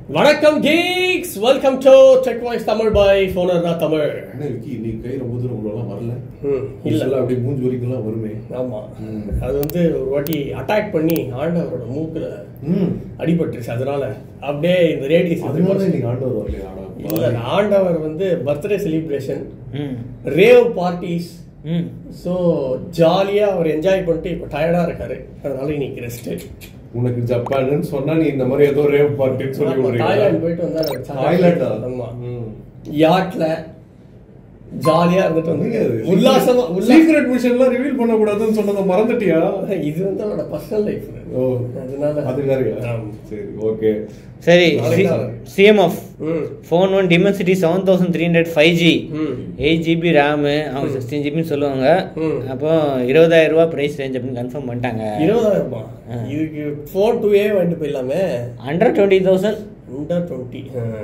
வணக்கம் geeks welcome to tech voice Tamil by ஃபோனர் தமிழ் என்ன விக்கி இன்னைக்கு கை ரொம்ப தூரம் இவ்வளோலாம் வரல ம், இல்ல இல்ல அப்படி மூஞ்சி வரைக்கும்லாம் வருமே ஆமா அது வந்து ஒரு வாட்டி அட்டாக் பண்ணி ஆண்டவரோட மூக்குல ம் அடிபட்டுருச்சு அதனால அப்படியே இந்த ரேடியஸ் அதனால தான் இன்னைக்கு ஆண்டவர் வரலையா ஆனா இல்ல ஆண்டவர் வந்து பர்த்டே செலிப்ரேஷன் ம் ரேவ் பார்ட்டிஸ் ம் ஸோ ஜாலியா அவர் என்ஜாய் பண்ணிட்டு இப்போ டயர்டா இருக்காரு அதனால இன்னைக்கு ரெஸ்ட் உனக்கு ஜப்பான்னு சொன்னா நீ இந்த மாதிரி ஏதோ ரேவ் பார்ட்டின்னு சொல்லி விடுறீங்களா? தாய்லாந்து போயிட்டு வந்தாரு தாய்லாண்டா ஆமா ம். யாட்ல ஜாலியா இருந்துட்டு என்னங்க வந்து அது? உல்லாசமா உல்லாச சீக்ரெட் மிஷன்லாம் ரிவீல் பண்ண கூடாதுன்னு சொன்னதை மறந்துட்டியா இது வந்து அவரோட பர்சனல் லைஃப் ஓ அதனால அது வேறயா ஆமா. சரி ஓகே சரி நாளைக்கு தான். சிஎம்எஃப் ம் phone one Dimensity seven thousand three hundred five G ம் எயிட் ஜிபி ரேமு அவங்க சிக்ஸ்டீன் ஜிபின்னு சொல்லுவாங்க ம். அப்போ இருபதாயிரம் ரூபா ப்ரைஸ் ரேஞ்ச் அப்படின்னு கன்ஃபார்ம் பண்ணிட்டாங்க இருபதாயிரம் ரூபாய் இதுக்கு ஃபோன் டூ ஏ வாங்கிட்டு போயிடலாமே under twenty thousand under twenty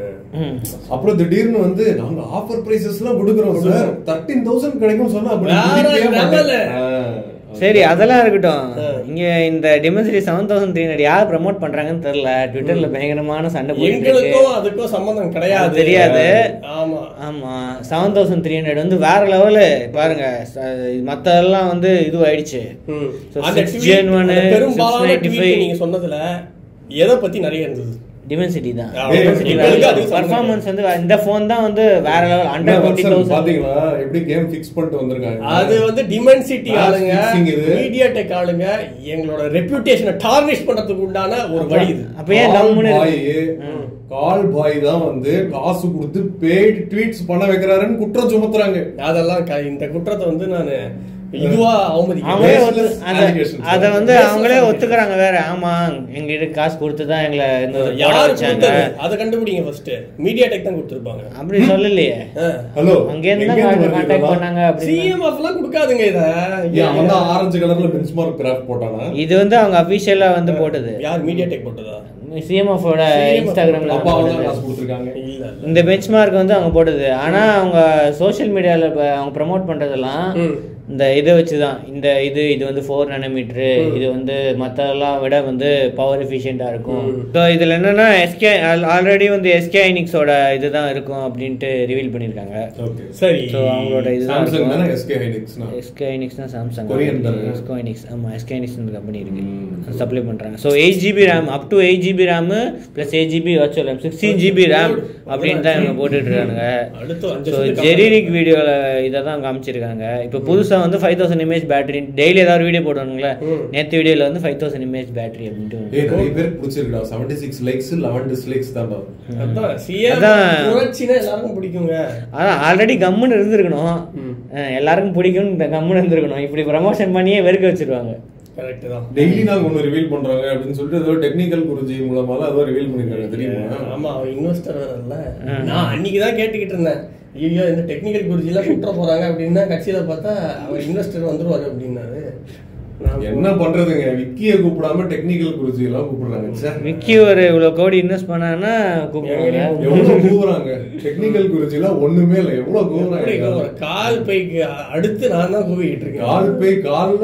ம் அப்புறம் திடீர்னு வந்து நாங்க ஆஃபர் பிரைசஸ் எல்லாம் கொடுக்குறோம் சார் தேர்ட்டீன் தௌசண்ட் கிடைக்கும் சொன்னா அப்படி வேற பிடிக்கவே level. மாட்டேன். ஆ. சரி அதெல்லாம் இருக்கட்டும் இங்க இந்த Dimensity seven thousand three hundred யார் ப்ரமோட் பண்றாங்கன்னு தெரியல ட்விட்டர்ல பயங்கரமான சண்டை போயிட்டு இருக்கு எங்களுக்கும் அதுக்கும் சம்பந்தம் கிடையாது தெரியாது. ஆமா ஆமா செவன் தௌசண்ட் த்ரீ ஹண்ட்ரட் வந்து வேற லெவலு பாருங்க ச- மத்ததெல்லாம் வந்து இதுவாயிடுச்சு ம். So, அந்த 6 tweet, Gen one, அந்த பெரும்பாலான 695 tweet நீங்க சொன்னதுல எதை பத்தி நிறைய இருந்தது டிமென்சிட்டி தான் ஆ, Dimensity எங்களுக்கு அது சம்பந்தம் பர்ஃபார்மன்ஸ் வந்து இந்த ஃபோன் தான் வந்து வேற level under twenty Sir, thousand பாத்தீங்களா எப்படி கேம் ஃபிக்ஸ் பண்ணிட்டு வந்திருக்காங்க அது வந்து டிமென்சிட்டி Match ஆளுங்க fixing இது. மீடியா டெக் ஆளுங்க எங்களோட ரெப்யூட்டேஷனை டார்னிஷ் பண்றதுக்கு உண்டான ஒரு வழி இது அப்ப ஏன் கால் கம்முன்னு பாய் இருக்கு? கால் பாய் தான் வந்து காசு கொடுத்து பெய்ட் ட்வீட்ஸ் பண்ண வைக்கிறாருன்னு குற்றம் சுமத்துறாங்க அதெல்லாம் க- இந்த குற்றத்தை வந்து நான் இதுவா அவங்களே அவமதிக்கிறேன் ஒத்து Baseless அத- allegations. அத வந்து Baseless அவங்களே allegations. ஒத்துக்கறாங்க வேற ஆமா எங்ககிட்ட காசு கொடுத்து தான் எங்களை இந்த ஒரு போட யாரு வச்சாங்க கொடுத்தது அதை கண்டுபிடிங்க ஃபர்ஸ்ட் மீடியா டெக் தான் கொடுத்துருப்பாங்க அப்படி சொல்லலையே ஹலோ அங்கேருந்து தான் கான்டாக்ட் பண்ணாங்க அப்படின்னு சிஎம்எஃப் எல்லாம் கொடுக்காதுங்க இத அவன் தான் ஆரஞ்சு கலர்ல பெஞ்ச்மார்க் கிராஃப்ட் போட்டானா இது வந்து அவங்க அபிஷியலா வந்து போட்டது யார் மீடியா டெக் போட்டதா சிஎம்எஃபோட CMF இன்ஸ்டாகிராம்ல அப்பா அவங்க தான் போட்டது. காசு கொடுத்துருக்காங்க இல்ல இல்ல இந்த பெஞ்ச் மார்க் வந்து அவங்க போட்டது ஆனா அவங்க சோஷியல் மீடியால அவங்க ப்ரமோட் பண்றதெல்லாம் ம். இந்த இதை வச்சு தான் இந்த இது இது வந்து ஃபோர் நானோமீட்ரு இது வந்து மற்றதெல்லாம் விட வந்து பவர் எஃபிஷியண்டாக இருக்கும் ஸோ இதில் என்னன்னா எஸ்கே ஆல்ரெடி வந்து எஸ்கே ஐனிக்ஸோட இதுதான் இருக்கும் அப்படின்ட்டு ரிவீல் பண்ணியிருக்காங்க ஓகே சரி ஸோ அவங்களோட இதுதான் சாம்சங் தானே இருக்கும் எஸ்கே ஹைனிக்ஸ்னா எஸ்கே ஐனிக்ஸ் தான் சாம்சங் Korean தானே? எஸ்கோ ஐனிக்ஸ் ஆமாம் எஸ்கே ஐனிக்ஸ் கம்பெனி இருக்கு ம். சப்ளை பண்ணுறாங்க so eight GB RAM up to eight GB RAM plus eight GB virtual RAM sixteen GB RAM அப்படின்னு தான் இவங்க போட்டுட்டு இருக்காங்க அடுத்து அஞ்சு ஸோ வருஷத்துக்கு ஜெரிரிக் வீடியோவில் இதை தான் காமிச்சிருக்காங்க இப்போ புதுசாக வந்து five thousand image battery daily ஏதாவது வீடியோ போடுவாங்களே ம். நேற்று வீடியோவில் வந்து ஃபைவ் தௌசண்ட் இமேஜ் பேட்டரி அப்படின்ட்டு ஏய் நிறைய பேருக்கு பிடிச்சிருக்கா 76 சிக்ஸ் லைக்ஸ் லெவன் டிஸ்லைக்ஸ் தான்டா அதான் சிஎம் அதான். புரட்சினா எல்லாருக்கும் பிடிக்குங்க அதான் ஆல்ரெடி கம்முன்னு இருந்திருக்கணும் ம். அஹ் எல்லாருக்கும் பிடிக்கும்னு இந்த கம்முன்னு இருந்திருக்கணும் இப்படி ப்ரமோஷன் பண்ணியே வெறுக்க வச்சிருவாங்க கரெக்ட் தான் டெய்லி நாங்க ஒன்னு ரிவீல் பண்றாங்க அப்படின்னு சொல்லிட்டு ஏதோ டெக்னிக்கல் குருஜி மூலமா தான் ஏதோ ரிவீல் பண்ணிருக்காங்க தெரியுமா ஆமா அவன் இன்வெஸ்டர் வேறல்ல நான் அன்னைக்கு தான் கேட்டுக்கிட்டு இருந்தேன் ஐயோ இந்த டெக்னிக்கல் குருஜி எல்லாம் சுற்ற போறாங்க அப்படின்னா கட்சியில பார்த்தா அவர் இன்வெஸ்டர் வந்துருவாரு அப்படின்னாரு நான் என்ன பண்றதுங்க விக்கிய கூப்பிடாம டெக்னிக்கல் குருஜி எல்லாம் கூப்பிடுறாங்க ச்சே. விக்கி ஒரு இவ்வளோ கோடி இன்வெஸ்ட் பண்ணான்னா கூப்பிடுவாங்க எவ்வளவு கூவுறாங்க டெக்னிக்கல் குருஜி எல்லாம் ஒண்ணுமே இல்ல எவ்வளவு எப்படி கூவுறாங்க ஒரு கால் பைக்கு அடுத்து நான் தான் கூவிக்கிட்டு இருக்கேன் கால் போய் கால்ல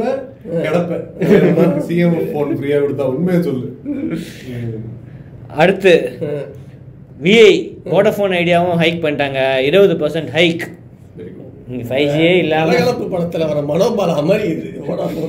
கிடப்பேன் சிஎம் போன் ஃப்ரீயா கொடுத்தா உண்மையை சொல்லு அடுத்து விஐ வோடஃபோன் ஐடியாவும் ஹைக் பண்ணிட்டாங்க இருபது பர்சன்ட் ஹைக் Very good. இங்கே ஃபைவ் ஜியே இல்லாமல் கலகலப்பு படத்துல வர மனோபால மாதிரி இது Vodafone.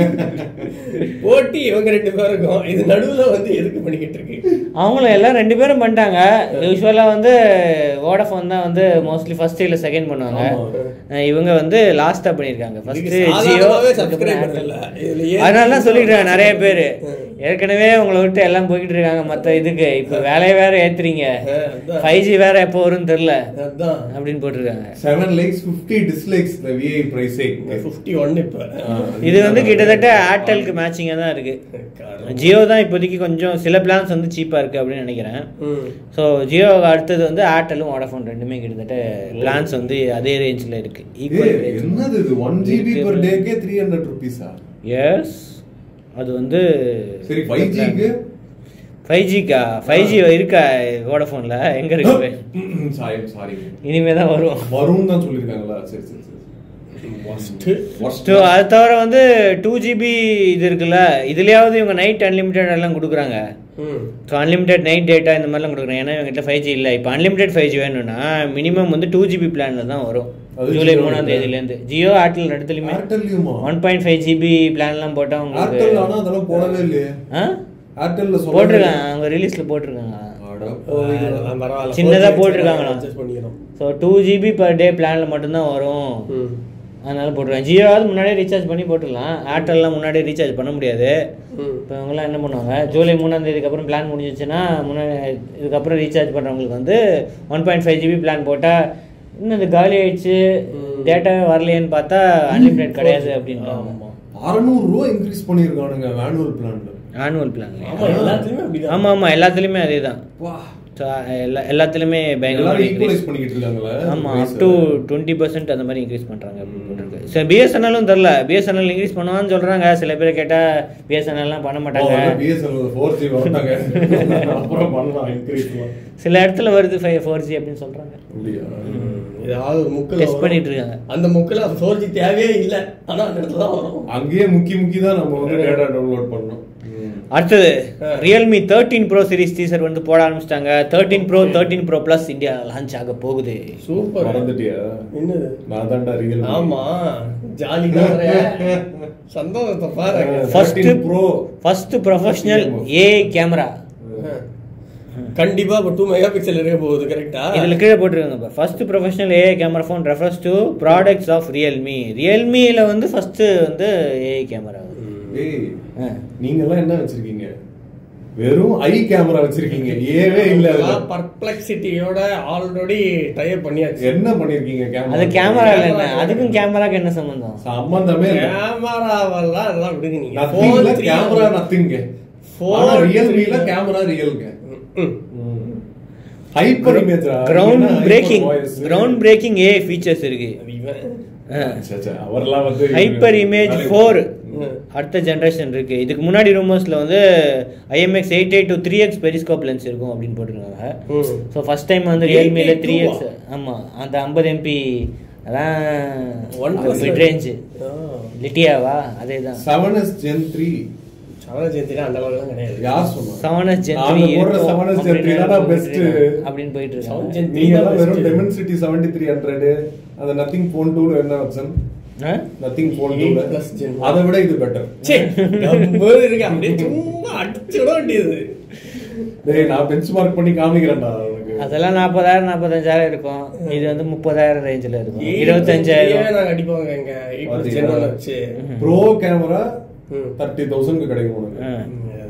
போட்டி இவங்க ரெண்டு பேருக்கும் இது நடுவுல வந்து எதுக்கு பண்ணிக்கிட்டு இருக்கு அவங்களும் எல்லாம் ரெண்டு பேரும் பண்ணிட்டாங்க யூஸ்வலாக வந்து வோடஃபோன் தான் வந்து மோஸ்ட்லி ஃபர்ஸ்ட் இல்லை செகண்ட் பண்ணுவாங்க அஹ் இவங்க வந்து லாஸ்ட்டாக பண்ணியிருக்காங்க ஃபர்ஸ்ட் இதுக்கு ஜியோ சாதாரணமாவே subscribe பண்ணல. இதுல ஏன் அதனால தான் சொல்லிட்டு நிறைய பேர் ஏற்கனவே உங்களை விட்டு எல்லாம் போய்கிட்டு இருக்காங்க மற்ற இதுக்கு இப்போ வேலையை வேற ஏத்துறீங்க அதான். ஃபைவ் ஜி வேற எப்போ வரும்னு தெரில அதான் அப்படின்னு போட்டிருக்காங்க செவன் லைக்ஸ் பிப்டி டிஸ்லைக்ஸ் இந்த விஐ பிரைஸே ஃபிஃப்டி ஒன் இப்ப இது வந்து கிட்டத்தட்ட ஏர்டெலுக்கு மேட்சிங்காக தான் இருக்கு ஜியோ தான் இப்போதைக்கு கொஞ்சம் சில பிளான்ஸ் வந்து சீப்பாக இருக்குது அப்படின்னு நினைக்கிறேன் ம். ஸோ ஜியோ அடுத்தது வந்து ஏர்டெலும் வோடஃபோன் ரெண்டுமே கிட்டத்தட்ட பிளான்ஸ் வந்து அதே ரேஞ்சில் இருக்கு ஈக்குவல் ரேஞ்ச் என்னது இது ஒன் ஜிபி பர் டேக்கே த்ரீ ஹண்ட்ரட் ருபீஸா எஸ் அது வந்து சரி ஃபைவ் ஜிக்கு ஃபைவ் ஜிக்கா ஃபைவ் ஜி இருக்கா வோடஃபோனில் எங்கே இருக்கு சாரி சாரி இனிமே தான் வரும் வரும் தான் சொல்லியிருக்காங்களா சரி சரி சரி Worst. Worst ஸோ அது தவிர வந்து டூ ஜிபி இது இருக்குல்ல இதுலயாவது இவங்க நைட் அன்லிமிட்டெட் எல்லாம் கொடுக்குறாங்க ம் ஸோ அன்லிமிடெட் நைட் டேட்டா இந்த மாதிரிலாம் கொடுக்குறேன் ஏன்னா எங்ககிட்ட ஃபைவ் ஜி இல்லை இப்போ அன்லிமிடெட் ஃபைவ் ஜி வேணும்னா மினிமம் வந்து டூ ஜிபி பிளானில் தான் வரும் அது ஜூலை ஜியோ மூணாம் இல்ல. தேதியிலேருந்து ஜியோ ஏர்டெல் ரெண்டுத்துலையுமே ஏர்டெல்லையுமா ஒன் பாயிண்ட் ஃபைவ் ஜிபி பிளான்லாம் போட்டால் உங்களுக்கு ஏர்டெல் ஆனா அதெல்லாம் போடவே இல்லையே ஆ ஏர்டெல்ல சொல்லவே போட்டிருக்காங்க அவங்க ரிலீஸில் போட்டிருக்காங்க அட ஓ, இதெல்லாம் பரவாயில்ல. சின்னதா 4G போட்டிருக்காங்களா? adjust பண்ணிக்கிறோம். So two GB per day பிளானில் மட்டும்தான் வரும் ம். அதனால போட்டுருவேன் ஜியோவாவது முன்னாடியே ரீசார்ஜ் பண்ணி போட்டுடலாம் ஏர்டெல்லாம் முன்னாடியே ரீசார்ஜ் பண்ண முடியாது ம். இப்போ இவங்கெல்லாம் என்ன பண்ணுவாங்க ஜூலை மூணாம் தேதிக்கு அப்புறம் பிளான் முடிஞ்சிச்சுன்னா முன்னாடி இதுக்கப்புறம் ரீசார்ஜ் பண்ணுறவங்களுக்கு வந்து one point five GB plan போட்டால் இன்னும் இது காலி ஆயிடுச்சு டேட்டாவே வரலையேன்னு பார்த்தா அன்லிமிடெட் கிடையாது அப்படின்றாங்க ஆமா. அறநூறு ரூபா இன்க்ரீஸ் பண்ணிருக்கானுங்க ஆனுவல் பிளான்ல ஆனுவல் பிளான் ஆமா, எல்லாத்துலயுமே அப்படிதான். ஆமாம் ஆமாம் எல்லாத்துலேயுமே அதே தான் வா ஸோ எல்லா எல்லாத்துலேயுமே பயங்கரமாக எல்லாரும் increase. ஈக்குவலைஸ் பண்ணிக்கிட்டு இருக்காங்களே ஆமாம் அப் டு டுவெண்ட்டி பர்சன்ட் அந்த மாதிரி இன்க்ரீஸ் பண்ணுறாங்க அப்படின்னு போட்டிருக்கு சரி பிஎஸ்என்எல்லும் தெரில பிஎஸ்என்எல் இன்க்ரீஸ் பண்ணுவான்னு சொல்கிறாங்க சில பேர் கேட்டால் பிஎஸ்என்எல்லாம் பண்ண மாட்டாங்க பிஎஸ்என்எல் ஃபோர் ஜி வரட்டாங்க அப்புறம் பண்ணலாம் இன்க்ரீஸ் சில இடத்துல வருது ஃபைவ் ஃபோர் ஜி அப்படின்னு சொல்கிறாங்க அப்படியா ஏதாவது ஒரு முக்குல டெஸ்ட் வரும். பண்ணிட்டு இருக்காங்க அந்த முக்குல ஃபோர் ஜி தேவையே இல்ல ஆனா அந்த இடத்துல தான் வரும் அங்கேயே முக்கி முக்கி தான் நம்ம வந்து டேட்டா டவுன்லோட் பண்ணோம் ம். அடுத்தது Realme thirteen pro series teaser வந்து போட ஆரம்பிச்சிட்டாங்க thirteen pro thirteen pro plus India launch ஆக போகுது சூப்பர் மறந்துட்டியா என்னது நான் தான்டா ரியல் ஆமா ஜாலி சந்தோஷத்தை பாரு First- 13 Pro. First professional AI camera கண்டிப்பா இப்போ டூ மெகா பிக்சல் இருக்க போகுது கரெக்டா இதுல கீழே போட்டிருக்காங்க first professional AI camera phone refers to products of Realme ரியல்மியில் வந்து ஃபர்ஸ்ட் வந்து ஏஐ கேமரா ஏய் நீங்க எல்லாம் என்ன வச்சிருக்கீங்க வெறும் ஐ கேமரா வச்சிருக்கீங்க ஏவே இல்ல அதுல பர்ப்ளெக்சிட்டியோட ஆல்ரெடி டைப் பண்ணியாச்சு என்ன பண்ணிருக்கீங்க கேமரா அது கேமரா இல்ல அதுக்கும் கேமராக்கு என்ன சம்பந்தம் சம்பந்தமே இல்ல கேமராவெல்லாம் அதெல்லாம் விடுங்க நீங்க நத்திங் இல்ல Phone கேமரா three- நத்திங்க Four ஆனா ரியல்மில three- கேமரா ரியல்ங்க ம். Hyper image ground breaking ground breaking AI features இருக்கு அது இவன். அவர்லாம் வந்து ஹைப்பர் இமேஜ் ஃபோர் ம். அடுத்த ஜென்ரேஷன் இருக்கு இதுக்கு முன்னாடி ரூமர்ஸ்ல வந்து IMX eight eight two three X periscope lens இருக்கும் அப்படின்னு போட்டிருக்காங்க ம். ஸோ ஃபர்ஸ்ட் டைம் வந்து ரியல்மில 882 த்ரீ எக்ஸ் ஆமாம் அந்த ஐம்பது எம்பி அதான் OnePlus மிட் ரேஞ்சு ஆ. லிட்டியாவா அதே தான் செவன் எஸ் ஜென் த்ரீ சவர ஜெயந்தில அந்த அளவுக்குலாம் கிடையாது யார் சொன்னா செவன் எஸ் ஜென் நாங்க போடுற 7S Gen 3 தான்டா best. அப்படின்னு போயிட்டு Seven இருக்காங்க Gen நீங்க எல்லாம் Best. வெறும் டெமன்சிட்டி செவன்டி த்ரீ ஹண்ட்ரட் அந்த நத்திங் போன் டூல என்ன ஆப்ஷன் ஆ? நத்திங் போன் Eight டூல plus Gen. அதை விட இது பெட்டர் சே நம்ம இருக்கு அப்படியே சும்மா அடிச்சு விட வேண்டியது டேய் நான் பெஞ்ச் மார்க் பண்ணி காமிக்கிறேன்டா உனக்கு அதெல்லாம் நாற்பதாயிரம் நாற்பத்தஞ்சாயிரம் இருக்கும் இது வந்து முப்பதாயிரம் ரேஞ்சில் இருக்கும் ஏய், இருபத்தஞ்சாயிரம் நாங்க அடிப்பாங்க இங்க எயிட் பிளஸ் ஜென் ஒன் வச்சு ப்ரோ கேமரா ம். தேர்ட்டி தௌசண்ட்க்கு கிடைக்கும் உனக்கு ஆ.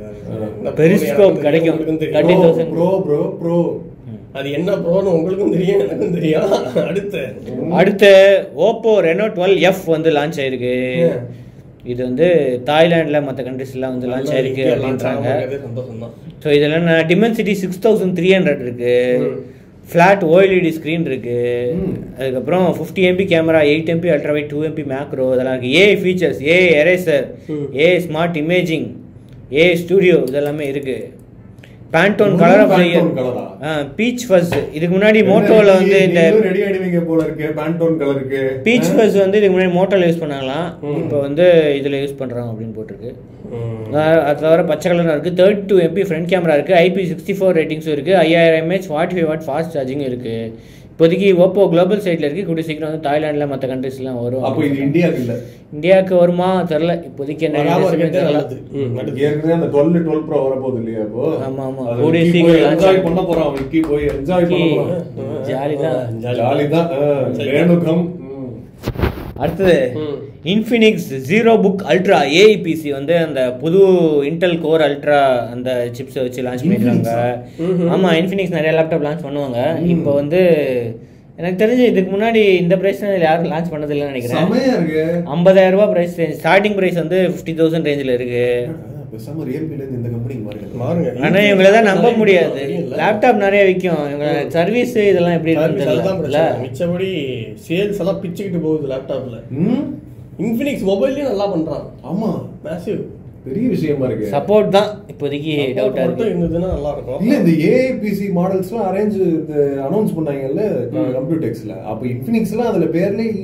இந்த Periscope phone கிடைக்கும். உங்களுக்கும் தெரியும். 30,000. ப்ரோ ப்ரோ ப்ரோ அது என்ன ப்ரோன்னு உங்களுக்கும் தெரியும் எனக்கும் தெரியும் அடுத்து அடுத்து ஓப்போ ரெனோ டுவெல் எஃப் வந்து லான்ச் ஆயிருக்கு Yeah. இது வந்து தாய்லாண்டில் மற்ற கண்ட்ரிஸ்லாம் வந்து லான்ச் ஆயிருக்கு நல்லா launch அப்படின்றாங்க ஆகும்போது சந்தோஷம் தான் ஸோ இதில் நான் Dimensity six thousand three hundred இருக்கு ம். ஃப்ளாட் ஓஎல்இடி ஸ்க்ரீன் இருக்கு ம். அதுக்கப்புறம் fifty MP camera eight MP ultra wide two MP macro இதெல்லாம் இருக்கு ஏ ஃபீச்சர்ஸ் ஏ எரேசர் ம். AI smart imaging AI studio இதெல்லாமே இருக்கு பேண்டோன் இன்னும் கலர் ஆஃப் Pantone colour ஆ? பீச் ஃபஸ் இதுக்கு முன்னாடி மோட்டோவில் வந்து இந்த ரெடி ஆயிடுவீங்க போல இருக்கு பேண்டோன் கலருக்கு பீச் ஃபஸ் வந்து இதுக்கு முன்னாடி மோட்டோவில் யூஸ் பண்ணாங்களாம் இப்போ வந்து இதில் யூஸ் பண்ணுறாங்க அப்படின்னு போட்டிருக்கு அஹ் அது தவிர பச்சை கலராக இருக்குது thirty two MP front camera இருக்குது ஐபி சிக்ஸ்டி ஃபோர் ரேட்டிங்ஸும் இருக்குது ஐயாயிரம் mAh forty five watt fast சார்ஜிங்கும் இருக்குது இப்போதைக்கு ஓப்போ குளோபல் சைடில் இருக்குது கூடிய சீக்கிரம் வந்து தாய்லாண்டில் மற்ற கண்ட்ரிஸ்லாம் வரும் அப்போ இது இந்தியாவுக்கு இல்ல இந்தியாவுக்கு வருமா தெரில இப்போதைக்கு என்ன வராம news மே இருக்கிறது தெரியல. நல்லது ம், அடுத்து. ஏற்கனவே அந்த டுவெல் டுவெல் ப்ரோ வரப்போகுது இல்லையா இப்போ ஆமா, ஆமா. அது கூடிய விக்கி சீக்கிரம் போய் launch என்ஜாய் ஆகும். பண்ண போறான் விக்கி போய் என்ஜாய் பண்ண போறான் ஜாலி தான் ஜாலி தான் ரேணுகம் ம். அடுத்தது ம். Infinix zero book ultra AI PC வந்து அந்த புது இன்டெல் கோர் அல்ட்ரா அந்த சிப்ஸை வச்சு லான்ச் பண்ணிருக்காங்க ம்ஹும். ஆமா இன்ஃபினிக்ஸ் நிறைய லேப்டாப் லான்ச் பண்ணுவாங்க இப்போ வந்து எனக்கு தெரிஞ்சு இதுக்கு முன்னாடி இந்த பிரைஸ் யாரும் லான்ச் பண்ணது இல்லைன்னு நினைக்கிறேன் செமையா இருக்கு ஐம்பதாயிரம் ரூபாய் பிரைஸ் ரேஞ்ச் ஸ்டார்டிங் பிரைஸ் வந்து ஃபிஃப்டி தௌசண்ட் ரேஞ்சில் இருக்கு ஆ, பேசாம ரியல்மில இருந்து இந்த கம்பெனிக்கு மாறுங்க மாறுங்க ஆனா இவங்களை தான் நம்ப முடியாது தெரியல. லேப்டாப் நிறைய விற்கும் இவங்க சர்வீஸ் இதெல்லாம் எப்படி Service இருக்குன்னு அதுதான் தெரியல பிரச்சனை. மிச்சபடி சேல்ஸ் எல்லாம் பிச்சுக்கிட்டு போகுது லேப்டாப்ல ம் இன்ஃபினிக்ஸ் மொபைல்லயும் நல்லா பண்றான் ஆமா மேசிவ் பெரிய விஷயமா இருக்கு சப்போர்ட் தான் இப்போதைக்கு டவுட்டா மட்டும் இருக்கு இருந்ததுன்னா நல்லா இருக்கும் இல்ல இந்த ஏஐபிசி மாடல்ஸ்லாம் அரேஞ்ச் அனௌன்ஸ் பண்ணாங்கல்ல கம்ப்யூட்டெக்ஸ்ல அப்ப இன்ஃபினிக்ஸ்லாம் அதுல பேர்லே இல்ல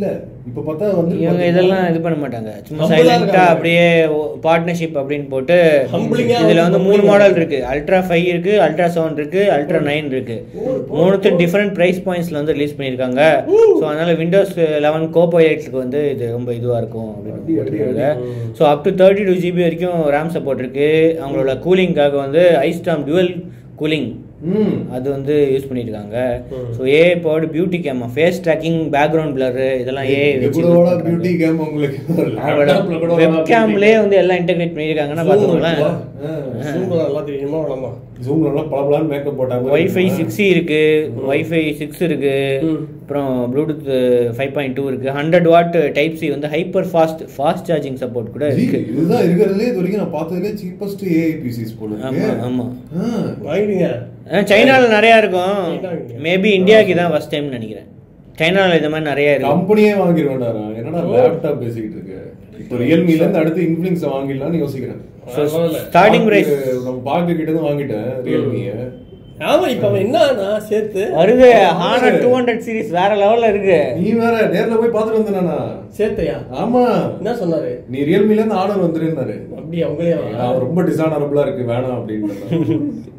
இப்ப பார்த்தா வந்து இவங்க இதெல்லாம் இது பண்ண மாட்டாங்க சும்மா Humble-ஆ சைலண்டா இருக்காங்க. அப்படியே பார்ட்னர்ஷிப் அப்படின்னு போட்டு Humbling-ஆ இதுல வந்து வந்து மூணு humbling-ஆ மாடல் இருக்கு அல்ட்ரா ஃபைவ் இருக்கு அல்ட்ரா செவன் இருக்கு அல்ட்ரா நைன் இருக்கு மூணுத்து டிஃப்ரெண்ட் பிரைஸ் பாயிண்ட்ஸ்ல வந்து ரிலீஸ் பண்ணியிருக்காங்க ஸோ அதனால விண்டோஸ் லெவன் கோப்போ எயிட்ஸ்க்கு வந்து இது ரொம்ப இதுவா இருக்கும் அடி, அப்படின்னு அடி, போட்டிருக்காங்க so up to thirty two GB வரைக்கும் ரேம் சப்போர்ட் இருக்கு அவங்களோட கூலிங்காக வந்து ஐஸ்டாம் டுவல் கூலிங் ம் அது வந்து யூஸ் பண்ணியிருக்காங்க so AI powered beauty cam face tracking background blur இதெல்லாம் ஏ இது வச்சு கூட பியூட்டி கேம் உங்களுக்கு laptopல கூட வெப்கேம்லேயே வந்து எல்லாம் இன்டெகிரேட் பண்ணியிருக்காங்கன்னா பார்த்துக்கோங்களேன் சூப்பர் நல்லா தெரியுமா வேணாமா ஜூம் நல்லா பளபளன்னு மேக்கப் போட்டாங்க ஒய்ஃபை சிக்ஸ் இருக்கு ஒய்ஃபை சிக்ஸ் இருக்கு ம். அப்புறம் ப்ளூடூத் ஃபைவ் பாயிண்ட் டூ இருக்கு ஹண்ட்ரட் வாட் டைப் சி வந்து hyper fast fast charging support கூட ஜி, இருக்கு இதுதான் இருக்கிறதுலே இது வரைக்கும் நான் பார்த்ததுலே சீப்பஸ்ட் ஏஐ பிசிஸ் போல ஆமா இருக்கு ஆமா ஆ. வாங்கிடுங்க சைனால நிறைய இருக்கும் சைனா இருக்கு. மேபி இந்தியாவுக்கு தான் ஃபர்ஸ்ட் டைம் நினைக்கிறேன் சைனால இந்த மாதிரி நிறைய இருக்கு கம்பெனியே வாங்கிட வேண்டாரா என்னடா லேப்டாப் பேசிக்கிட்டு இருக்கு இப்போ ரியல்மில இருந்து அடுத்து இன்ஃபுளுன்ஸ் வாங்கிடலாம்னு யோசிக்கிறேன் பரவாயில்ல. ஸ்டார்டிங் பிரைஸ் பாக்கு- நம்ம பாக்கு கிட்ட இருந்து வாங்கிட்டேன் ரியல்மிய ஆமா இப்ப அவன் என்னன்னா சேர்த்து வருது ஹானர் டூ ஹண்ட்ரட் சீரிஸ் வேற லெவல்ல இருக்கு நீ வேற நேர்ல போய் பாத்துட்டு வந்தேனா சேர்த்தையா ஆமா என்ன சொன்னாரு நீ ரியல்மில இருந்து ஆர்டர் வந்துருந்தாரு அப்படி அவங்களே நான் ரொம்ப டிசானரபிளா இருக்கு வேணாம் அப்படின்னு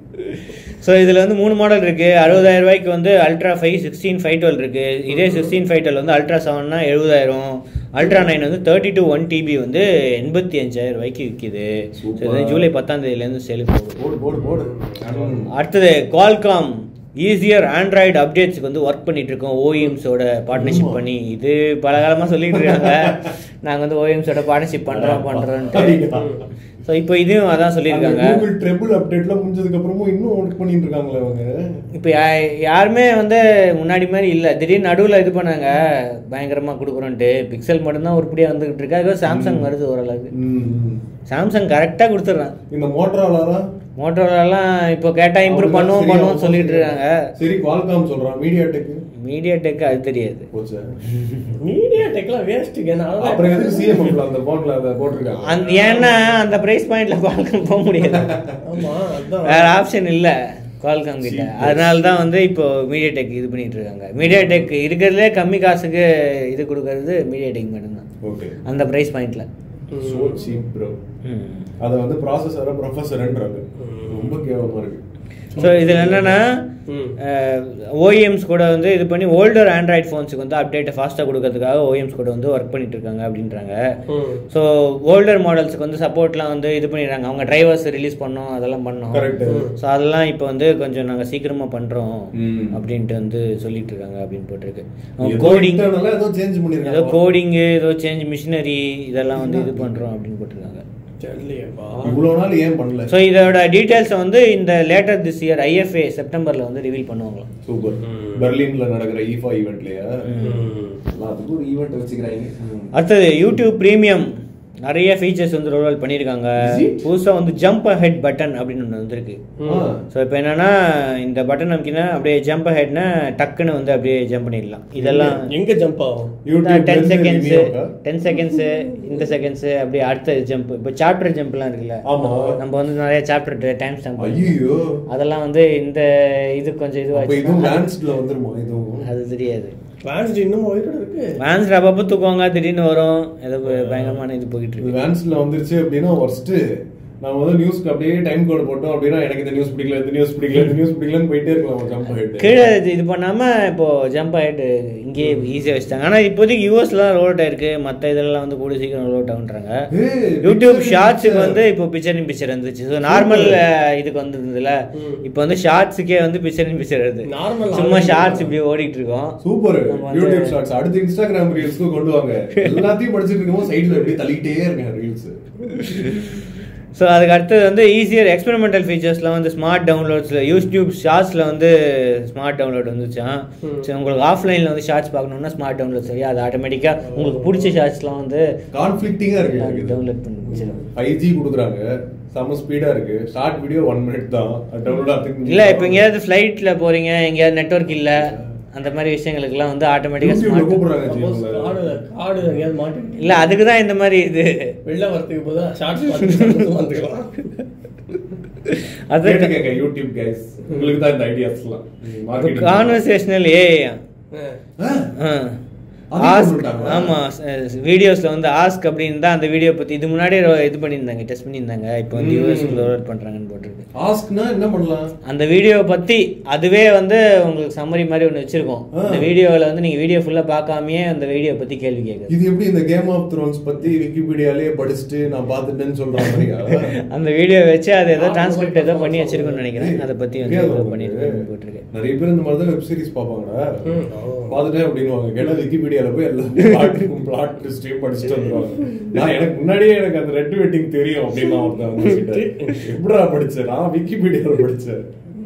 ஸோ இதில் வந்து மூணு மாடல் இருக்கு அறுபதாயிரம் ரூபாய்க்கு வந்து ultra five sixteen five twelve இருக்கு இதே சிக்ஸ்டீன் ஃபைவ் டுவெல் வந்து அல்ட்ரா செவன்னா எழுபதாயிரம் அல்ட்ரா நைன் வந்து தேர்ட்டி டு ஒன் டிபி வந்து எண்பத்தி அஞ்சாயிரம் ரூபாய்க்கு விற்கிது ஸோ Super. இது ஜூலை பத்தாம் தேதியிலேருந்து சேலுக்கு போகுது போடு போடு போடு ம். அடுத்தது குவால்காம் ஈஸியர் ஆண்ட்ராய்டு அப்டேட்ஸ்க்கு வந்து ஒர்க் பண்ணிட்டு இருக்கோம் ஓஎம்ஸோட பார்ட்னர்ஷிப் ஆமா. பண்ணி இது பல காலமாக சொல்லிட்டு இருக்காங்க நாங்கள் வந்து ஓஎம்ஸோட பார்ட்னர்ஷிப் பண்ணுறோம் பண்ணுறோன்ட்டு ஸோ இப்போ இதையும் அதான் சொல்லியிருக்காங்க கூகுள் ட்ரிபிள் அப்டேட்லாம் முடிஞ்சதுக்கு அப்புறமும் இன்னும் ஒர்க் பண்ணிட்டு இருக்காங்களே அவங்க இப்போ யாருமே வந்து முன்னாடி மாதிரி இல்லை திடீர்னு நடுவில் இது பண்ணாங்க பயங்கரமாக கொடுக்குறோன்ட்டு பிக்சல் மட்டும்தான் உருப்படியாக வந்துகிட்டு இருக்கு அதுவே சாம்சங் வருது ஓரளவுக்கு ம், ம். சாம்சங் கரெக்டாக கொடுத்துட்றான் இந்த மோட்டராலாம் மோட்டோரோலாம் இப்போ கேட்டால் இம்ப்ரூவ் பண்ணுவோம் பண்ணுவோம் சொல்லிட்டு இருக்காங்க சரி குவால்காம் சொல்றான் மீடியா டெக் மீடியா டெக் அது தெரியாது போச்சு மீடியா டெக்லாம் வேஸ்ட்டுக்கு அப்புறம் எதுக்கு சிஎம்எஃப்ல அந்த போன்ல அதை போட்டிருக்காங்க அந்த ஏன்னா அந்த பிரைஸ் பாயிண்ட்ல குவால்காம் போக முடியாது ஆமா அதான் வேற ஆப்ஷன் இல்லை குவால்காம் கிட்ட அதனால தான் வந்து இப்போ மீடியா டெக் இது பண்ணிட்டு இருக்காங்க மீடியா டெக் இருக்கிறதுலே கம்மி காசுக்கு இது கொடுக்கறது மீடியா டெக் மட்டும்தான் ஓகே அந்த பிரைஸ் பாயிண்ட்ல சோ சீப் ப்ரோ அத வந்து ப்ராசஸர ப்ரொஃபஸர்ன்றாங்க ரொம்ப கேவலமா இருக்கு ஸோ இதில் என்னன்னா ம். ஓஎம்ஸ் கூட வந்து இது பண்ணி ஓல்டர் ஆண்ட்ராய்ட் ஃபோன்ஸுக்கு வந்து அப்டேட்டை ஃபாஸ்ட்டாக கொடுக்கறதுக்காக ஓஎம்ஸ் கூட வந்து ஒர்க் பண்ணிட்டு இருக்காங்க அப்படின்றாங்க ம். ஸோ ஓல்டர் மாடல்ஸுக்கு வந்து சப்போர்ட்லாம் வந்து இது பண்ணிடுறாங்க அவங்க டிரைவர்ஸ் ரிலீஸ் பண்ணோம் அதெல்லாம் பண்ணோம் Correct. ஸோ அதெல்லாம் இப்போ வந்து கொஞ்சம் நாங்கள் சீக்கிரமாக பண்ணுறோம் ம். அப்படின்ட்டு வந்து சொல்லிட்டு இருக்காங்க அப்படின்னு போட்டிருக்கு ஏதோ கோடிங் internal ஆ ஏதோ சேஞ்ச் ஏதோ பண்ணிருக்காங்க கோடிங்கு ஏதோ சேஞ்ச் மிஷினரி இதெல்லாம் வந்து இது பண்ணுறோம் அப்படின்னு போட்டிருக்காங்க தெரியலையேப்பா இவ்வளவு நாள் ஏன் பண்ணல ஸோ இதோட டீட்டெயில்ஸை வந்து இந்த லேட்டர் திஸ் இயர் ஐஎஃப்ஏ செப்டம்பரில் வந்து ரிவீல் பண்ணுவாங்களாம் சூப்பர் பெர்லின்ல நடக்கிற ஈஃபா ஈவென்ட்லயா எல்லாத்துக்கும் ஒரு ஈவென்ட் வச்சுக்கிறாங்க அடுத்தது யூடியூப் ப்ரீமியம் நிறைய ஃபீச்சர்ஸ் வந்து ரோல் அவுட் பண்ணியிருக்காங்க Is it? புதுசாக வந்து ஜம்ப் ஹெட் பட்டன் அப்படின்னு ஒன்று வந்திருக்கு ஸோ இப்போ என்னன்னா இந்த பட்டன் நமக்கினா அப்படியே ஜம்ப் ஹெட்னா டக்குன்னு வந்து அப்படியே ஜம்ப் பண்ணிடலாம் இதெல்லாம் எங்க ஜம்ப் ஆகும் டென் செகண்ட்ஸு டென் செகண்ட்ஸு இந்த செகண்ட்ஸு அப்படியே அடுத்த ஜம்ப் இப்போ சாப்டர் ஜம்ப்லாம் இருக்குல்ல ஆமா நம்ம வந்து நிறைய சாப்டர் டைம் ஸ்டாம்ப் ஐயோ அதெல்லாம் வந்து இந்த இது கொஞ்சம் அப்ப இதுவும் இதுவாக லான்ஸ்ட்ல வந்துருமா இதுவும் அது தெரியாது வேன்ஸ்ட் இன்னும் உயிரோட இருக்கு வேன்ஸ் அப்பப்போ தூக்குவாங்க திடீர்னு வரும் ஏதோ பயங்கரமான இது போயிட்டு இருக்கு வேன்ஸ்ல வந்துருச்சு அப்படின்னா ஃபர்ஸ்ட் நம்ம வந்து நியூஸ்க்கு அப்படியே டைம் கோட் போட்டோம் அப்படின்னா எனக்கு இந்த நியூஸ் பிடிக்கல இந்த நியூஸ் பிடிக்கல இந்த நியூஸ் பிடிக்கலன்னு போயிட்டே இருக்கலாம் ஜம்ப் ஹெட் கீழே இது இது பண்ணாம இப்போ ஜம்ப் ஆயிட்டு இங்கேயே ஈஸியாக வச்சுட்டாங்க ஆனால் இப்போதைக்கு யூஎஸ்லாம் ரோல் அவுட் ஆயிருக்கு மற்ற இதெல்லாம் வந்து கூட சீக்கிரம் ரோல் அவுட் ஆகுன்றாங்க ஏய், யூடியூப் picture in ஷார்ட்ஸுக்கு picture. வந்து இப்போ பிக்சர் இன் பிக்சர் இருந்துச்சு ஸோ நார்மல் இதுக்கு வந்திருந்ததுல இப்போ வந்து ஷார்ட்ஸுக்கே வந்து பிக்சர் இன் பிக்சர் வருது Normal சும்மா already ஷார்ட்ஸ் இப்படி ஓடிட்டு இருக்கோம் சூப்பர் நம்ம வந்து- யூடியூப் ஷார்ட்ஸ் அடுத்து இன்ஸ்டாகிராம் ரீல்ஸ்க்கு கொண்டு வாங்க எல்லாத்தையும் படிச்சிட்டு இருக்கும்போது சைடுல அப்படியே தள்ளிட்டே இருங்க ரீல்ஸ் ஸோ அதுக்கு அடுத்தது வந்து ஈஸியர் எக்ஸ்பெரிமெண்டல் ஃபீச்சர்ஸ்லாம் வந்து ஸ்மார்ட் டவுன்லோட்ஸில் யூடியூப் ஷார்ட்ஸில் வந்து ஸ்மார்ட் டவுன்லோட் வந்துச்சான் சரி உங்களுக்கு ஆஃப்லைனில் வந்து ஷார்ட்ஸ் பார்க்கணுன்னா ஸ்மார்ட் டவுன்லோட் சரியா அது ஆட்டோமேட்டிக்காக உங்களுக்கு பிடிச்ச ஷார்ட்ஸ்லாம் வந்து கான்ஃபிளிக்டிங்கா இருக்கு எனக்கு இது. டவுன்லோட் பண்ணி வச்சிடும் ஃபைவ் ஜி கொடுக்குறாங்க செம ஸ்பீடா இருக்கு ஷார்ட் வீடியோ ஒன் மினிட் தான் டவுன்லோட் ஆகிறதுக்கு இல்லை இப்போ எங்கேயாவது ஃப்ளைட்டில் போகிறீங்க எங்கேயாவது நெட்வொர்க் இல்லை அந்த மாதிரி விஷயங்களுக்குலாம் வந்து ஆட்டோமேட்டிக்காக யூடியூப்ல ஸ்மார்ட் கூப்பிடுறாங்க ஜி Suppose உங்களை. காடு காடு எங்கேயாவது மாட்டிக்கிட்டு இல்லை அதுக்கு தான் இந்த மாதிரி இது வெளில வரதுக்கு போதா ஷார்ட்ஸ் பார்த்து வந்துக்கலாம் அது கேட்டு கேட்க யூடியூப் கைஸ் உங்களுக்கு தான் இந்த ஐடியாஸ்லாம் மார்க்கெட்டிங் கான்வர்சேஷனல் ஏஐ ஆ. ஆ அதையும் ஆஸ்க் கொண்டுட்டாங்களா? ஆமா வீடியோஸ்ல வந்து ஆஸ்க் அப்படின்னு தான் அந்த வீடியோ பத்தி இது முன்னாடியே ரொ- இது பண்ணியிருந்தாங்க டெஸ்ட் பண்ணியிருந்தாங்க இப்போ வந்து ம். யூஎஸ் லோட் பண்றாங்கன்னு போட்டிருக்கு ஆஸ்க்னா என்ன பண்ணலாம் அந்த வீடியோ பத்தி அதுவே வந்து உங்களுக்கு சம்மரி மாதிரி ஒன்று வச்சிருக்கோம் ஆ. அந்த வீடியோவில் வந்து நீங்க வீடியோ ஃபுல்லா பார்க்காமயே அந்த வீடியோ பத்தி கேள்வி கேட்குது இது எப்படி இந்த கேம் ஆஃப் த்ரோன்ஸ் பத்தி விக்கிபீடியாலே படிச்சுட்டு நான் பார்த்துட்டேன்னு சொல்ற மாதிரியா அந்த வீடியோ வச்சு அதை ஏதோ ஆமா, டிரான்ஸ்கிரிப்ட் ஏதோ ஆமா, பண்ணி ஆமா. வச்சிருக்கோம்னு நினைக்கிறேன் ஏய், அதை பத்தி வந்து தெரியாதா ஏதோ உனக்கு? பண்ணியிருக்கேன் போட்டிருக்கேன் நிறைய பேர் இந்த மாதிரி தான் வெப் சீரிஸ் பார்ப்பாங்கடா ம், ஓ. பார்த்துட்டேன் அப்படின்னுவாங்க கேட்டா விக்கிபீடியால போய் எல்லாம் பிளாட் பிளாட் லிஸ்டையும் படிச்சுட்டு வந்துருவாங்க நான் எனக்கு முன்னாடியே எனக்கு அந்த ரெட் வெட்டிங் தெரியும் அப்படின்னு நான் ஒருத்தன் வந்து சொல்லிட்டேன். எப்படிடா படிச்சேன் நான் விக்கிபீடியால படிச்சேன்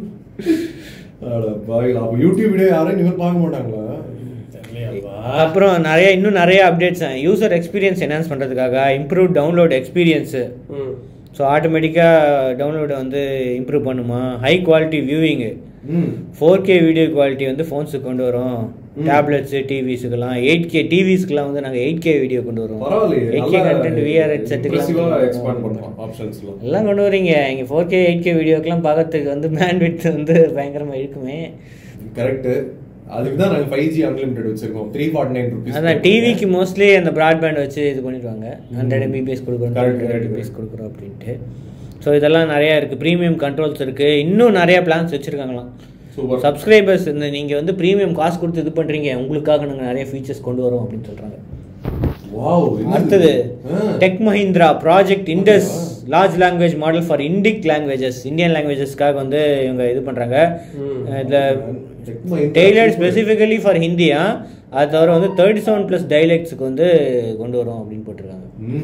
அட பாவிகளா. அப்ப யூடியூப் வீடியோ யாரும் இனிமேல் பார்க்க மாட்டாங்களா தெரியலையாப்பா. அப்புறம் நிறைய இன்னும் நிறைய அப்டேட்ஸ் யூசர் எக்ஸ்பீரியன்ஸ் என்ஹான்ஸ் பண்ணுறதுக்காக இம்ப்ரூவ் டவுன்லோட் எக்ஸ்பீரியன்ஸு ம். ஸோ ஆட்டோமேட்டிக்காக டவுன்லோடை வந்து இம்ப்ரூவ் பண்ணுமா ஹை குவாலிட்டி வியூவிங்கு ம் ஃபோர் கே வீடியோ குவாலிட்டி வந்து ஃபோன்ஸுக்கு கொண்டு வரோம் டேப்லெட்ஸு டிவிஸுக்கெல்லாம் எயிட் கே டிவிஸ்க்குலாம் வந்து நாங்கள் எயிட் கே வீடியோ கொண்டு வரோம் பரவாயில்லையே எயிட் கே கண்டென்ட் விஆர் செட்டுக்கெல்லாம் எக்ஸ்பேண்ட் பண்ணுவோம் ஆப்ஷன்ஸ்லாம் எல்லாம் கொண்டு வரீங்க இங்கே ஃபோர் கே எயிட் கே வீடியோக்கெல்லாம் பார்க்கறதுக்கு வந்து பேண்ட் வந்து பயங்கரமாக இருக்குமே கரெக்ட் அதுக்கு தான் நாங்கள் ஃபைவ் ஜி அன்லிமிட்டெட் வச்சிருக்கோம் த்ரீ ஃபார்ட்டி நைன் ருபீஸ் அதான் டிவிக்கு மோஸ்ட்லி அந்த ப்ராட்பேண்ட் வச்சு இது பண்ணிடுவாங்க ஹண்ட்ரட் எம்பிபிஎஸ் கொடுக்குறோம் Correct, ஹண்ட்ரட் correct. எம்பிபிஎஸ் கொடுக்குறோம் அப்படின்ட்டு ஸோ இதெல்லாம் நிறையா இருக்குது ப்ரீமியம் கண்ட்ரோல்ஸ் இருக்குது இன்னும் நிறைய பிளான்ஸ் வச்சுருக்காங்களாம் சூப்பர் சப்ஸ்கிரைபர்ஸ் இந்த நீங்கள் வந்து ப்ரீமியம் காசு கொடுத்து இது பண்ணுறீங்க உங்களுக்காக நாங்கள் நிறைய ஃபீச்சர்ஸ் கொண்டு வரோம் அப்படின்னு சொல்கிறாங்க வாவ் அடுத்தது Tech Mahindra project Indus large language model for Indic languages Indian லாங்குவேஜஸ்க்காக வந்து இவங்க இது பண்ணுறாங்க ம். இதில் டெய்லர்ட் ஸ்பெசிஃபிக்கலி ஃபார் ஹிந்தியா அது தவிர வந்து தேர்ட்டி செவன் ப்ளஸ் டைலெக்ட்ஸுக்கு வந்து கொண்டு வரோம் அப்படின்னு போட்டிருக்காங்க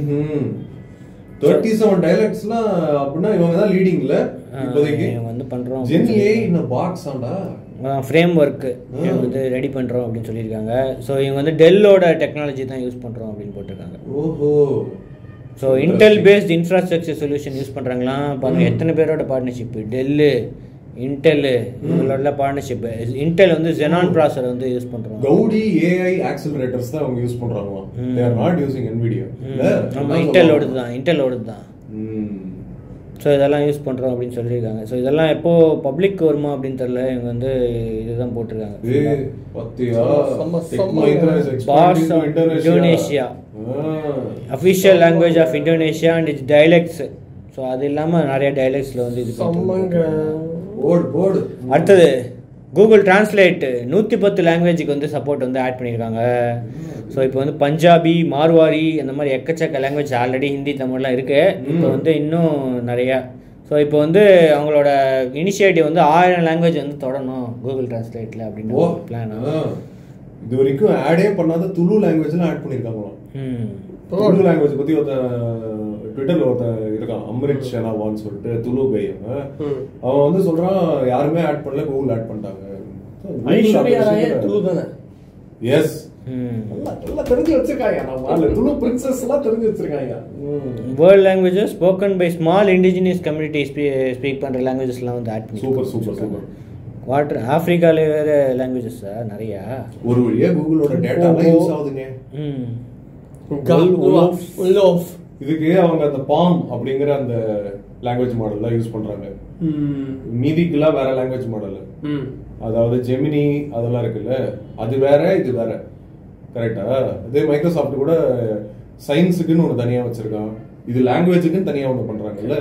தேர்ட்டி செவன் டைலாக்ஸ்லாம் அப்படின்னா இவங்க தான் லீடிங்ல இப்போதைக்கு இவங்க வந்து பண்ணுறோம் ஜென் ஏ இந்த பாக்ஸ் ஆண்டா ஃப்ரேம் ஒர்க்கு வந்து ரெடி பண்ணுறோம் அப்படின்னு சொல்லியிருக்காங்க ஸோ இவங்க வந்து டெல்லோட டெக்னாலஜி தான் யூஸ் பண்ணுறோம் அப்படின்னு போட்டிருக்காங்க ஓஹோ so Intel based infrastructure solution use பண்ணுறாங்களாம் பாருங்க எத்தனை பேரோட பார்ட்னர்ஷிப் டெல்லு இன்டெல் இவங்களோட பார்ட்னர்ஷிப் இன்டெல் வந்து ஜெனான் ப்ராசர் வந்து யூஸ் பண்ணுறோம் கவுடி ஏஐ ஆக்சிலரேட்டர்ஸ் தான் அவங்க யூஸ் பண்றாங்களா they are not using Nvidia நம்ம இன்டெலோடது தான் இன்டெலோடது தான் ஸோ இதெல்லாம் யூஸ் பண்ணுறோம் அப்படின்னு சொல்லியிருக்காங்க ஸோ இதெல்லாம் எப்போ பப்ளிக் வருமா அப்படின்னு தெரியல இவங்க வந்து இதுதான் போட்டிருக்காங்க ஏய் பத்தியா செம்ம, Tech செம்ம. Mahindra is Boss expanding to of Indonesia. Indonesia. ஆ. Official language of Indonesia and its dialects so அது இல்லாமல் நிறைய டைலெக்ட்ஸில் வந்து இது செம்மங்க. போடு போடு அடுத்தது கூகுள் டிரான்ஸ்லேட் நூற்றி பத்து லாங்குவேஜுக்கு வந்து சப்போர்ட் வந்து ஆட் பண்ணியிருக்காங்க ஸோ இப்போ வந்து பஞ்சாபி மார்வாரி அந்த மாதிரி எக்கச்சக்க லாங்குவேஜ் ஆல்ரெடி ஹிந்தி தமிழ்லாம் இருக்கு இப்போ வந்து இன்னும் நிறையா ஸோ இப்போ வந்து அவங்களோட இனிஷியேட்டிவ் வந்து ஆயிரம் லாங்குவேஜ் வந்து தொடரணும் கூகுள் டிரான்ஸ்லேட்டில் ஓ அப்படின்ற பிளான் ஆ. இது வரைக்கும் ஆடே பண்ணாத துளு லாங்குவேஜ்லாம் ஆட் பண்ணிருக்காங்களாம் ம் துளு லாங்குவேஜ் பத்தி ஒருத்தன் ட்விட்டர்ல ஒருத்தன் இருக்கான் அம்ரித் ஷெனாவான்னு சொல்லிட்டு துளு பையன் ம். அவன் வந்து சொல்றான் யாருமே ஆட் பண்ணல கூகுள் ஆட் பண்ணிட்டாங்க ஐஸ்வர்யா ராயே துளு தானே எஸ் ம் நல்லா நல்லா தெரிஞ்சு வச்சிருக்காங்க நம்ம ஆளு. துளு பிரின்சஸ் எல்லாம் தெரிஞ்சு வச்சிருக்காங்க ம். World languages spoken by small indigenous community speak பண்ணுற லாங்குவேஜஸ்லாம் வந்து ஆட் பண்ணி சூப்பர் சூப்பர் சூப்பர் வாட்டர் ஆஃப்ரிக்காலே வேறு லாங்குவேஜஸா நிறையா ஒரு வழியா கூகுளோட டேட்டா யூஸ் ஆகுதுங்க ம் கல் உலாஃப். உலாஃப். இதுக்கு அவங்க அந்த பாம் அப்படிங்கிற அந்த லாங்குவேஜ் மாடல்ல யூஸ் பண்றாங்க ம். மீதிக்கெல்லாம் வேற லாங்குவேஜ் மாடல் ம். அதாவது ஜெமினி அதெல்லாம் இருக்குல்ல அது வேற இது வேற கரெக்டா அதே மைக்ரோசாஃப்ட் கூட சயின்ஸுக்குன்னு ஒன்று தனியா வச்சிருக்கான் இது லாங்குவேஜுக்குன்னு தனியா ஒன்று பண்றாங்கல்ல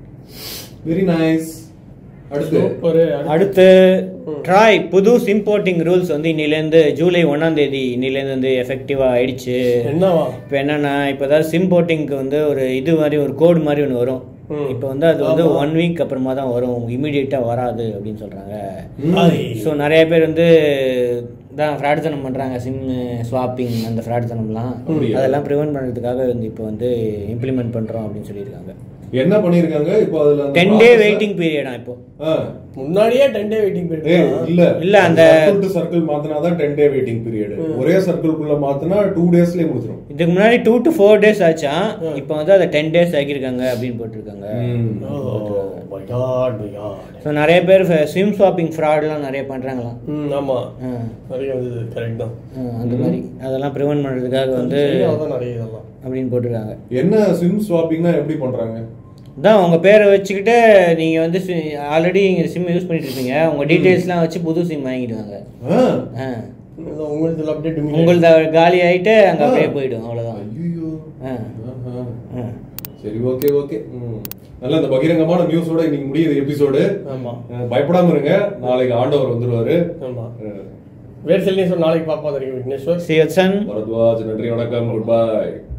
வெரி நைஸ் அடுத்து சூப்பரு. அடுத்து ட்ராய் புது இம்போர்ட்டிங் ரூல்ஸ் வந்து இன்னிலேருந்து ஜூலை ஒன்றாம் தேதி இன்னிலேருந்து வந்து எஃபெக்டிவாக ஆயிடுச்சு என்னவா இப்போ என்னன்னா இப்போ ஏதாவது சிம்போர்ட்டிங்க்கு வந்து ஒரு இது மாதிரி ஒரு கோடு மாதிரி ஒன்று வரும் ம். இப்போ வந்து அது வந்து ஆமா. ஒன் வீக் அப்புறமா தான் வரும் இமீடியட்டாக வராது அப்படின்னு சொல்கிறாங்க ம். ஐ. ஸோ நிறைய பேர் வந்து தான் ஃப்ராட்தனம் பண்ணுறாங்க சிம் ஸ்வாப்பிங் அந்த ஃப்ராட்தனம்லாம் அப்படியா? அதெல்லாம் ப்ரிவென்ட் பண்ணுறதுக்காக வந்து இப்போ வந்து இம்ப்ளிமெண்ட் பண்ணுறோம் அப்படின்னு சொல்லியிருக்காங்க என்ன பண்ணிருக்காங்க இப்போ அதுல அந்த டென் டே process- வெயிட்டிங் பீரியடா இப்போ ஆ. முன்னாடியே டென் டே வெயிட்டிங் ஏய், பீரியட் இல்ல இல்ல, அந்த- சர்க்கிள் டு சர்க்கிள் மாத்தினாதான் டென் டே வெயிட்டிங் பீரியட் ஒரே சர்க்கிள்குள்ள மாத்தினா டூ டேஸ்லயே முடிச்சிடும் இதுக்கு முன்னாடி டூ டு ஃபோர் டேஸ் ஆச்சா இப்போ வந்து அதை டென் டேஸ் ஆக்கியிருக்காங்க அப்படின்னு போட்டிருக்காங்க my God my God so நிறைய பேர் சிம் ஸ்வாப்பிங் ஃப்ராட்லாம் நிறைய பண்ணுறாங்களாம் ம் ஆமா ஆ, நிறைய வந்தது கரெக்ட் தான் ஆ, அந்த மாதிரி அதெல்லாம் ப்ரிவென்ட் பண்ணுறதுக்காக வந்து சரியாதான் நிறைய இதெல்லாம் அப்படின்னு போட்டிருக்காங்க என்ன சிம் ஸ்வாப்பிங்னா எப்படி பண்றாங்க தான் உங்கள் பேரை வச்சுக்கிட்டு நீங்கள் வந்து ஆல்ரெடி இங்கே சிம் யூஸ் பண்ணிட்டு இருப்பீங்க உங்கள் டீட்டெயில்ஸ்லாம் வச்சு புது சிம் வாங்கிடுவாங்க ஆ, ஆ ஏதோ உங்களுதுல அப்படியே டுமி உங்களது காலி ஆயிட்டு அங்க அப்படியே போயிடும் அவ்வளவுதான் ஐயோ ஆ. ஆ. சரி ஓகே ஓகே நல்ல இந்த பகிரங்கமான நியூஸோட இன்னைக்கு முடியுது எபிசோடு ஆமா பயப்படாம இருங்க நாளைக்கு ஆண்டவர் வந்துருவாரு ஆமா அஹ், வேறு செல்லினேஸ்வர் நாளைக்கு பாப்பா தெரியும் Vigneshwar See you, son. Bharadwaj நன்றி வணக்கம் குட் பை